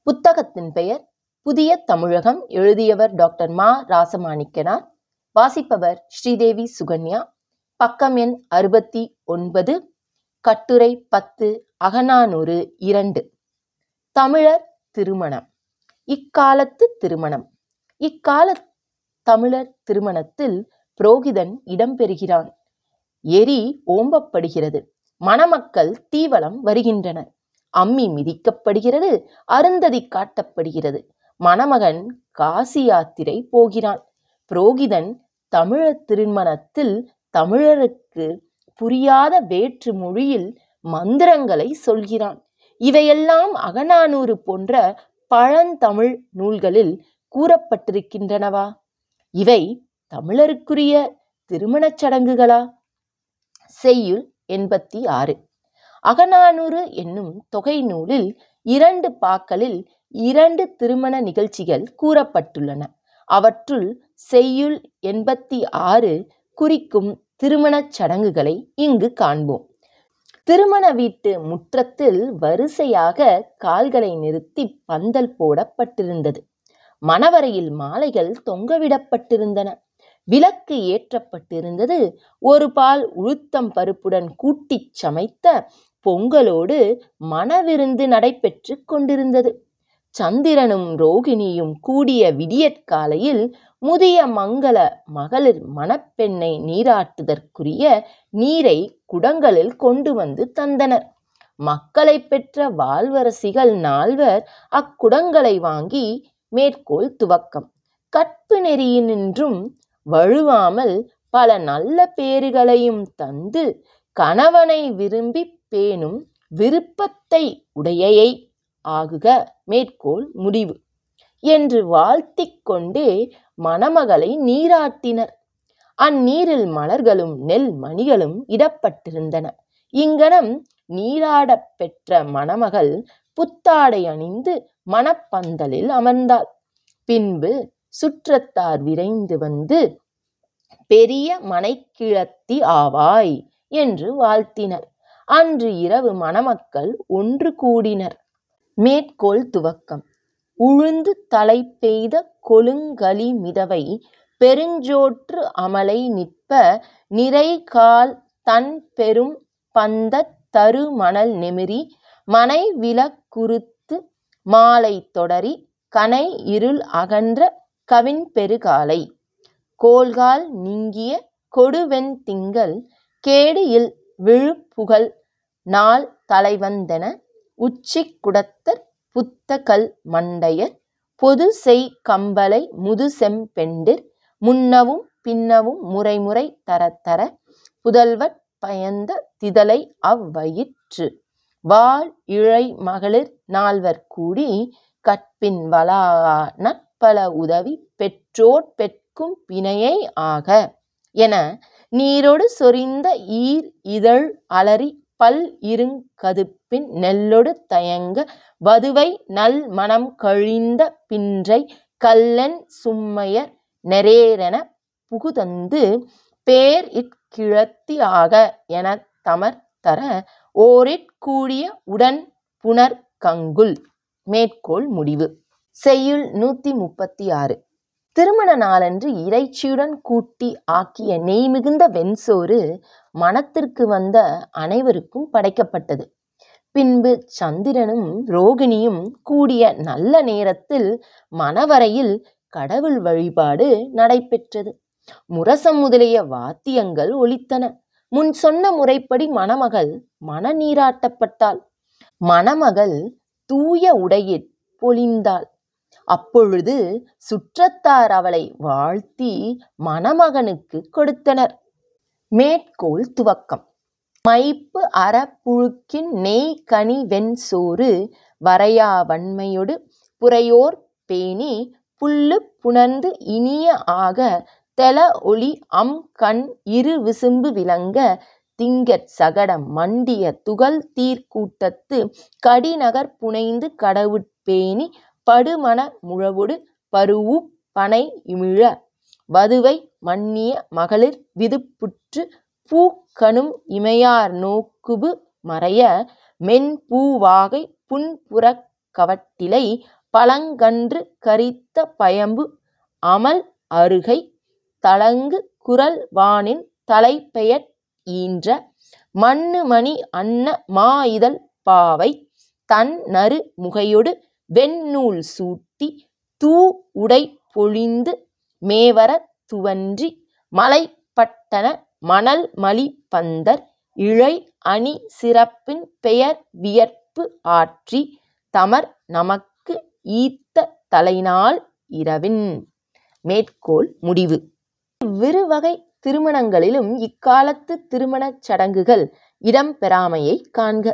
புத்தகத்தின் பெயர் புதிய தமிழகம் எழுதியவர் டாக்டர் மா ராசமாணிக்கனார் வாசிப்பவர் ஸ்ரீதேவி சுகன்யா பக்கம் எண் அறுபத்தி ஒன்பது கட்டுரை பத்து அகநானூறு இரண்டு தமிழர் திருமணம் இக்காலத்து திருமணம் இக்கால தமிழர் திருமணத்தில் புரோகிதன் இடம்பெறுகிறான் எரி ஓம்பப்படுகிறது மணமக்கள் தீவலம் வருகின்றனர் அம்மி மிதிக்கப்படுகிறது அருந்ததி காட்டப்படுகிறது மணமகன் காசி யாத்திரை போகிறான் புரோகிதன் தமிழர் திருமணத்தில் தமிழருக்கு புரியாத வேற்று மொழியில் மந்திரங்களை சொல்கிறான் இவையெல்லாம் அகநானூறு போன்ற பழந்தமிழ் நூல்களில் கூறப்பட்டிருக்கின்றனவா இவை தமிழருக்குரிய திருமணச் சடங்குகளா செய்யுள் எண்பத்தி ஆறு அகநானூறு என்னும் தொகை நூலில் இரண்டு பாக்களில் இரண்டு திருமண நிகழ்ச்சிகள் கூறப்பட்டுள்ளன அவற்றுள் செய்யுள் எண்பத்தி ஆறு குறிக்கும் திருமணச் சடங்குகளை இங்கு காண்போம் திருமண வீட்டு முற்றத்தில் வரிசையாக கால்களை நிறுத்தி பந்தல் போடப்பட்டிருந்தது மணவரையில் மாலைகள் தொங்கவிடப்பட்டிருந்தன விளக்கு ஏற்றப்பட்டிருந்தது ஒரு பால் உளுத்தம் பருப்புடன் கூட்டிச் சமைத்த பொங்கலோடு மணவிருந்து நடைபெற்று கொண்டிருந்தது சந்திரனும் ரோகிணியும் கூடிய விடியற்காலையில் முதிய மங்கள மகளிர் மணப்பெண்ணை நீராட்டுதற்குரிய நீரை குடங்களில் கொண்டு வந்து தந்தனர் மக்களை பெற்ற வாழ்வரசிகள் நால்வர் அக்குடங்களை வாங்கி மேற்கோள் துவக்கம் கற்பு நெறியினின்றும் வழுவாமல் பல நல்ல பேறுகளையும் தந்து கணவனை விரும்பி பேணும் விருப்பத்தை உடையை ஆகுக மேற்கோள் முடிவு என்று வாழ்த்திக் கொண்டே மணமகளை நீராட்டினர் அந்நீரில் மலர்களும் நெல் மணிகளும் இடப்பட்டிருந்தன இங்கனம் நீராடப் பெற்ற மணமகள் புத்தாடை அணிந்து மணப்பந்தலில் அமர்ந்தாள் பின்பு சுற்றத்தார் விரைந்து வந்து பெரிய மனைக்கிழத்தி ஆவாய் என்று வாழ்த்தினர் அன்று இரவு மணமக்கள் ஒன்று கூடினர் மேற்கோள் துவக்கம் உழுந்து தலை பெய்த கொழுங்களி மிதவை பெருஞ்சோற்று அமலை நிற்ப நிறைகால் தன் பெரும் பந்தத் தருமணல் நெமிரி மனை விளக்குறுத்து மாலை தொடரி கனை இருள் அகன்ற கவின்பெருகாலை கோல்கால் நீங்கிய கொடுவெண் திங்கள் கேடு இல் விழுப்புகழ் நாள் தலைவந்தென உச்சிக் குடத்தர் புத்தகல் மண்டையர் பொது செய் கம்பலை முதுசெம் பெண்டிர் முன்னவும் பின்னவும் முறைமுறை தரத்தர புதல்வற் பயந்த திதலை அவ்வயிற்று வாழ் இழை மகளிர் நால்வர் கூடி கற்பின் வளாகா நற்பல உதவி பெற்றோர் பெட்கும் பிணையை ஆக என நீரொடு சொரிந்த ஈர் இதழ் அலரி பல் இருங் கதுப்பின் நெல்லொடு தயங்க வதுவை நல் மணம் கழிந்த பின்றை கல்லென் சும்மையர் நெரேரெனப் புகுதந்து பேர் இற் கிழத்தி ஆக எனத் தமர் தர ஓரிற் கூடிய உடன் புணர் கங்குல் மேற்கோள் முடிவு செய்யுள் நூத்தி முப்பத்தி ஆறு திருமண நாளன்று இறைச்சியுடன் கூட்டி ஆக்கிய நெய் மிகுந்த வெண்சோறு மணத்திற்கு வந்த அனைவருக்கும் படைக்கப்பட்டது பின்பு சந்திரனும் ரோகிணியும் கூடிய நல்ல நேரத்தில் மணவரையில் கடவுள் வழிபாடு நடைபெற்றது முரசம் முதலிய வாத்தியங்கள் ஒலித்தன முன் சொன்ன முறைப்படி மணமகள் மணநீராட்டப்பட்டாள் மணமகள் தூய உடையிற் பொலிந்தாள் அப்பொழுது சுற்றத்தார் அவளை வாழ்த்தி மணமகனுக்கு கொடுத்தனர் மேற்கோள் துவக்கம் மைப்பு அற புழுக்கின் நெய் கனி வெண் சோறு வரையா வன்மையொடு புரையோர் பேணி புல்லு புணர்ந்து இனிய ஆக தெள ஒளி அம் கண் இரு விசும்பு விளங்க திங்கட் சகடம் மண்டிய துகள் தீர் கூட்டத்து கடிநகர் புனைந்து கடவுட் பேணி படுமண முழவொடு பரூஉப் பனை இமிழ வதுவை மன்னிய மகளிர் விதுப்புற்று பூக்கணும் இமையார் நோக்குபு மறைய மென்பூ வாகை புன்புறக் கவட்டிலை பழங்கன்று கரித்த பயம்பு அமல் அருகை தழங்கு குரல் வானின் தலைப்பெயர் ஈன்ற மண்ணு மணி அன்ன மாஇதழ் பாவை தண் நறு முகையொடு வெண்ணூல் சூட்டி தூ உடை பொலிந்து மேவரத் துவன்றி மலைப்பட்டன மணல் மலி பந்தர் இழை அணி சிறப்பின் பெயர் வியர்ப்பு ஆற்றி தமர் நமக்கு ஈத்த தலைநாள் இரவின். மேற்கோள் முடிவு இவ்விருவகை திருமணங்களிலும் இக்காலத்துத் திருமணச் சடங்குகள் இடம்பெறாமையைக் காண்க.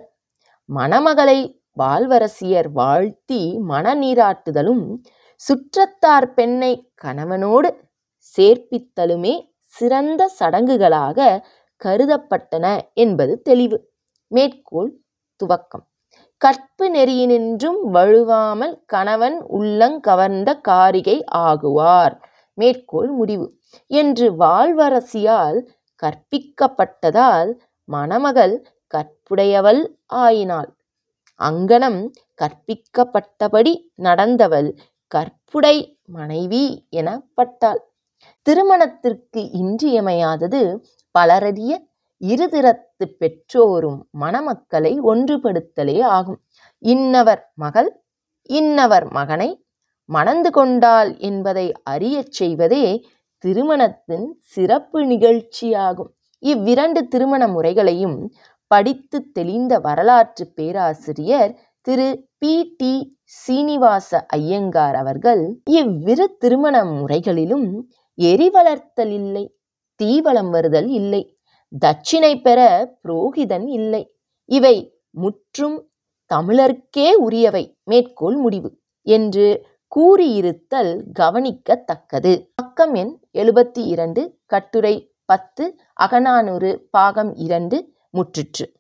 மணமகளை வாழ்வரசியர் வாழ்த்தி மணநீராட்டுதலும் சுற்றத்தார் பெண்ணைக் கணவனோடு சேர்ப்பித்தலுமே சிறந்த சடங்குகளாகக் கருதப்பட்டன என்பது தெளிவு. மேற்கோள் துவக்கம் கற்பு நெறியினின்றும் வழுவாமல் கணவன் உள்ளங் கவர்ந்த காரிகை ஆகுவார். மேற்கோள் முடிவு என்று வாழ்வரசியால் கற்பிக்கப்பட்டதால் மணமகள் கற்புடையவள் ஆயினாள். அங்ஙனம் கற்பிக்கப்பட்டபடி நடந்தவள் கற்புடை மனைவி எனப்பட்டாள். திருமணத்திற்கு இன்றியமையாதது பலரறிய இருதிறத்துப் பெற்றோரும் மணமக்களை ஒன்றுபடுத்தலே ஆகும். இன்னவர் மகள் இன்னவர் மகனை மணந்து கொண்டாள் என்பதை அறியச் செய்வதே திருமணத்தின் சிறப்பு நிகழ்ச்சியாகும். இவ்விரண்டு திருமண முறைகளையும் படித்துத் தெளிந்த வரலாற்றுப் பேராசிரியர் திரு. பி. டி. சீனிவாச ஐயங்கார் அவர்கள் இவ்விரு திருமண முறைகளிலும் எரி வளர்த்தல் இல்லை தீவலம் வருதல் இல்லை தட்சிணை பெற புரோகிதன் இல்லை இவை முற்றும் தமிழர்க்கே உரியவை மேற்கோள் முடிவு என்று கூறியிருத்தல் கவனிக்கத் தக்கது. பக்கம் எண் எழுபத்திரண்டு கட்டுரை பத்து அகநானூறு பாகம் இரண்டு முற்றிற்று.